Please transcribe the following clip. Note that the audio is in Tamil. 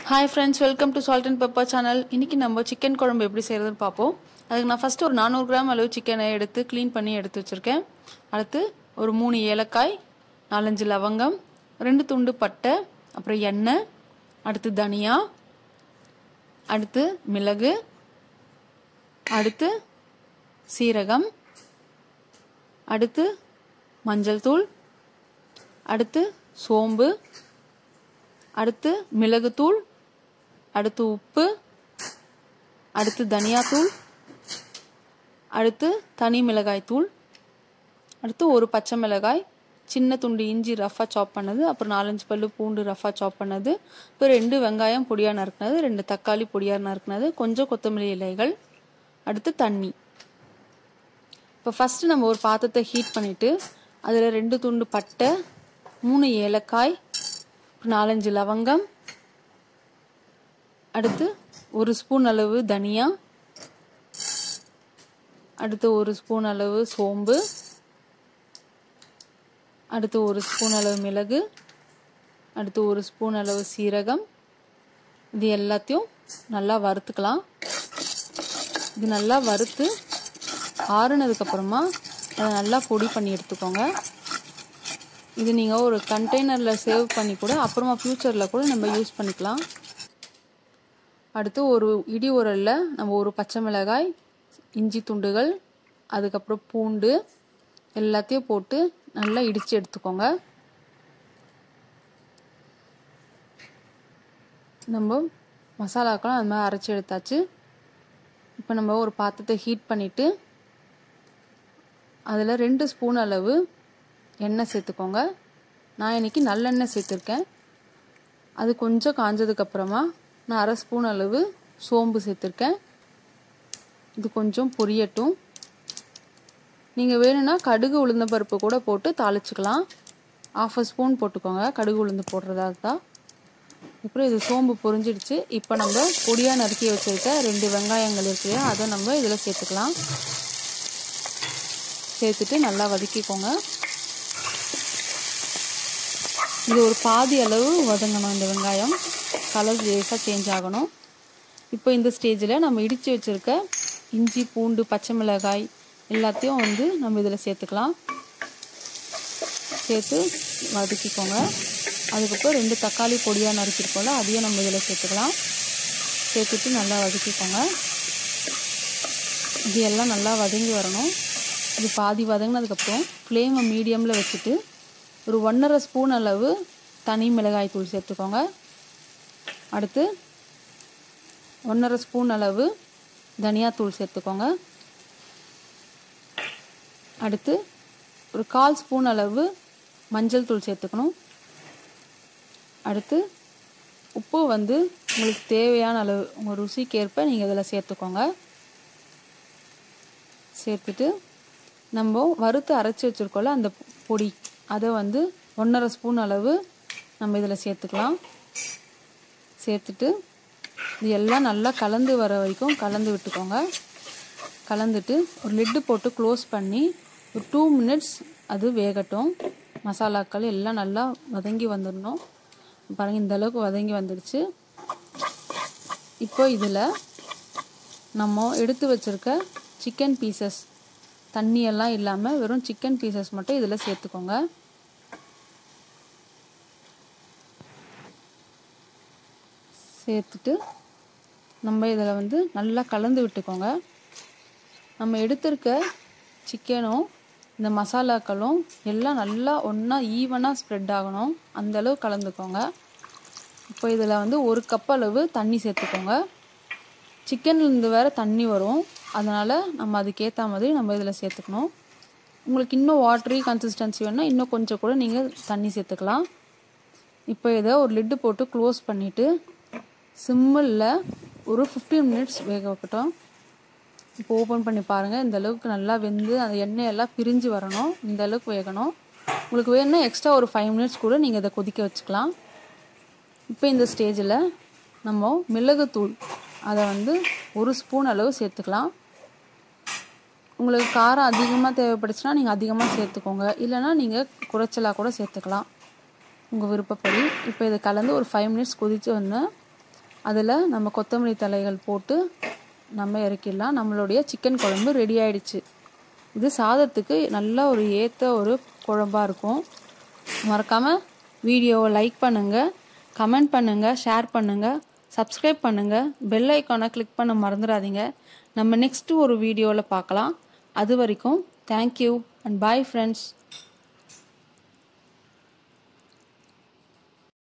hi friends welcome to salt and pepper channel இன்றைக்கி நம்ம சிக்கன் குழம்பு எப்படி செய்கிறதுன்னு பார்ப்போம் அதுக்கு நான் ஃபஸ்ட்டு ஒரு நானூறு கிராம் அளவு சிக்கனை எடுத்து க்ளீன் பண்ணி எடுத்து வச்சுருக்கேன் அடுத்து ஒரு மூணு ஏலக்காய் நாலஞ்சு லவங்கம் ரெண்டு துண்டு பட்டை அப்புறம் எண்ணெய் அடுத்து தனியா அடுத்து மிளகு அடுத்து சீரகம் அடுத்து மஞ்சள் தூள் அடுத்து சோம்பு அடுத்து மிளகுத்தூள் அடுத்து உப்பு அடுத்து தனியாத்தூள் அடுத்து தனி மிளகாய் தூள் அடுத்து ஒரு பச்சை மிளகாய் சின்ன துண்டு இஞ்சி ரஃபாக சாப் பண்ணது அப்புறம் நாலஞ்சு பல்லு பூண்டு ரஃபாக சாப் பண்ணது அப்புறம் ரெண்டு வெங்காயம் பொடியாக நறுக்கினது ரெண்டு தக்காளி பொடியாக நறுக்கினது கொஞ்சம் கொத்தமல்லி இலைகள் அடுத்து தண்ணி இப்போ ஃபஸ்ட்டு நம்ம ஒரு பாத்திரத்தை ஹீட் பண்ணிவிட்டு அதில் ரெண்டு துண்டு பட்டை மூணு ஏலக்காய் நாலஞ்சு லவங்கம் அடுத்து ஒரு ஸ்பூன் அளவு தனியா அடுத்து ஒரு ஸ்பூன் அளவு சோம்பு அடுத்து ஒரு ஸ்பூன் அளவு மிளகு அடுத்து ஒரு ஸ்பூன் அளவு சீரகம் இது எல்லாத்தையும் நல்லா வறுத்துக்கலாம் இது நல்லா வறுத்து ஆறுனதுக்கப்புறமா அதை நல்லா பொடி பண்ணி எடுத்துக்கோங்க இது நீங்கள் ஒரு கண்டெய்னரில் சேவ் பண்ணி கூட அப்புறமா ஃப்யூச்சரில் கூட நம்ம யூஸ் பண்ணிக்கலாம் அடுத்து ஒரு இடி உரலில் நம்ம ஒரு பச்சை மிளகாய் இஞ்சி துண்டுகள் அதுக்கப்புறம் பூண்டு எல்லாத்தையும் போட்டு நல்லா இடித்து எடுத்துக்கோங்க நம்ம மசாலாக்கெல்லாம் அது மாதிரி அரைச்சி எடுத்தாச்சு இப்போ நம்ம ஒரு பாத்திரத்தை ஹீட் பண்ணிவிட்டு அதில் ரெண்டு ஸ்பூன் அளவு எண்ணெய் சேர்த்துக்கோங்க நான் இன்றைக்கி நல்லெண்ணெய் சேர்த்துருக்கேன் அது கொஞ்சம் காஞ்சதுக்கப்புறமா நான் அரை ஸ்பூன் அளவு சோம்பு சேர்த்துருக்கேன் இது கொஞ்சம் பொரியட்டும் நீங்கள் வேணும்னா கடுகு உளுந்த பருப்பு கூட போட்டு தாளிச்சுக்கலாம் ஆஃப் ஸ்பூன் போட்டுக்கோங்க கடுகு உளுந்து போடுறதா இருந்தால் அப்புறம் இது சோம்பு பொரிஞ்சிடுச்சு இப்போ நம்ம பொடியாக நறுக்கி வச்சுருக்க ரெண்டு வெங்காயங்கள் இருக்கு அதை நம்ம இதில் சேர்த்துக்கலாம் சேர்த்துட்டு நல்லா வதக்கிக்கோங்க இது ஒரு பாதி அளவு வதங்கணும் இந்த வெங்காயம் கலர் லேசாக சேஞ்ச் ஆகணும் இப்போ இந்த ஸ்டேஜில் நம்ம இடித்து வச்சுருக்க இஞ்சி பூண்டு பச்சை மிளகாய் எல்லாத்தையும் வந்து நம்ம இதில் சேர்த்துக்கலாம் சேர்த்து வதக்கிக்கோங்க அதுக்கப்புறம் ரெண்டு தக்காளி பொடியாக நறுக்கிருக்கோம்ல அதையும் நம்ம இதில் சேர்த்துக்கலாம் சேர்த்துட்டு நல்லா வதக்கிக்கோங்க இது எல்லாம் நல்லா வதங்கி வரணும் இது பாதி வதங்கினதுக்கப்புறம் ஃப்ளேமை மீடியமில் வச்சுட்டு ஒரு ஒன்றரை ஸ்பூன் அளவு தனி மிளகாய் தூள் சேர்த்துக்கோங்க அடுத்து ஒன்றரை ஸ்பூன் அளவு தனியாத்தூள் சேர்த்துக்கோங்க அடுத்து ஒரு கால் ஸ்பூன் அளவு மஞ்சள் தூள் சேர்த்துக்கணும் அடுத்து உப்பு வந்து உங்களுக்கு தேவையான அளவு உங்கள் ருசிக்கேற்ப நீங்கள் இதில் சேர்த்துக்கோங்க சேர்த்துட்டு நம்ம வறுத்து அரைச்சி வச்சுருக்கோம்ல அந்த பொடி அதை வந்து ஒன்றரை ஸ்பூன் அளவு நம்ம இதில் சேர்த்துக்கலாம் சேர்த்துட்டு இது எல்லாம் நல்லா கலந்து வர வரைக்கும் கலந்து விட்டுக்கோங்க கலந்துட்டு ஒரு லிட்டு போட்டு க்ளோஸ் பண்ணி ஒரு டூ மினிட்ஸ் அது வேகட்டும் மசாலாக்கள் எல்லாம் நல்லா வதங்கி வந்துடணும் பாருங்கள் இந்த அளவுக்கு வதங்கி வந்துடுச்சு இப்போ இதில் நம்ம எடுத்து வச்சுருக்க சிக்கன் பீசஸ் தண்ணியெல்லாம் இல்லாமல் வெறும் சிக்கன் பீசஸ் மட்டும் இதில் சேர்த்துக்கோங்க சேர்த்துட்டு நம்ம இதில் வந்து நல்லா கலந்து விட்டுக்கோங்க நம்ம எடுத்திருக்க சிக்கனும் இந்த மசாலாக்களும் எல்லாம் நல்லா ஒன்றா ஈவனாக ஸ்ப்ரெட் ஆகணும் அந்தளவு கலந்துக்கோங்க இப்போ இதில் வந்து ஒரு கப் அளவு தண்ணி சேர்த்துக்கோங்க சிக்கன்லேருந்து வேறு தண்ணி வரும் அதனால் நம்ம அதுக்கேற்ற மாதிரி நம்ம இதில் சேர்த்துக்கணும் உங்களுக்கு இன்னும் வாட்ரி கன்சிஸ்டன்சி வேணுன்னா இன்னும் கொஞ்சம் கூட நீங்கள் தண்ணி சேர்த்துக்கலாம் இப்போ இதை ஒரு லிட்டு போட்டு க்ளோஸ் பண்ணிவிட்டு சிம்மில் ஒரு ஃபிஃப்டீன் மினிட்ஸ் வேக வைக்கட்டும் இப்போ ஓப்பன் பண்ணி பாருங்கள் இந்த அளவுக்கு நல்லா வெந்து அந்த எண்ணெய் எல்லாம் பிரிஞ்சு வரணும் இந்த அளவுக்கு வேகணும் உங்களுக்கு வேணும்னா எக்ஸ்ட்ரா ஒரு ஃபைவ் மினிட்ஸ் கூட நீங்கள் இதை கொதிக்க வச்சுக்கலாம் இப்போ இந்த ஸ்டேஜில் நம்ம மிளகுத்தூள் அதை வந்து ஒரு ஸ்பூன் அளவு சேர்த்துக்கலாம் உங்களுக்கு காரம் அதிகமாக தேவைப்படுச்சுன்னா நீங்கள் அதிகமாக சேர்த்துக்கோங்க இல்லைனா நீங்கள் குறைச்சலாக கூட சேர்த்துக்கலாம் உங்கள் விருப்பப்படி இப்போ இதை கலந்து ஒரு ஃபைவ் மினிட்ஸ் கொதித்து வந்து அதில் நம்ம கொத்தமல்லி தலைகள் போட்டு நம்ம இறக்கிடலாம் நம்மளுடைய சிக்கன் குழம்பு ரெடி ஆயிடுச்சு இது சாதத்துக்கு நல்ல ஒரு ஏற்ற ஒரு குழம்பா இருக்கும் மறக்காமல் வீடியோவை லைக் பண்ணுங்கள் கமெண்ட் பண்ணுங்கள் ஷேர் பண்ணுங்கள் சப்ஸ்கிரைப் பண்ணுங்கள் பெல் ஐக்கானை கிளிக் பண்ண மறந்துடாதீங்க நம்ம நெக்ஸ்ட்டு ஒரு வீடியோவில் பார்க்கலாம் அது வரைக்கும் தேங்க்யூ அண்ட் பாய் ஃப்ரெண்ட்ஸ்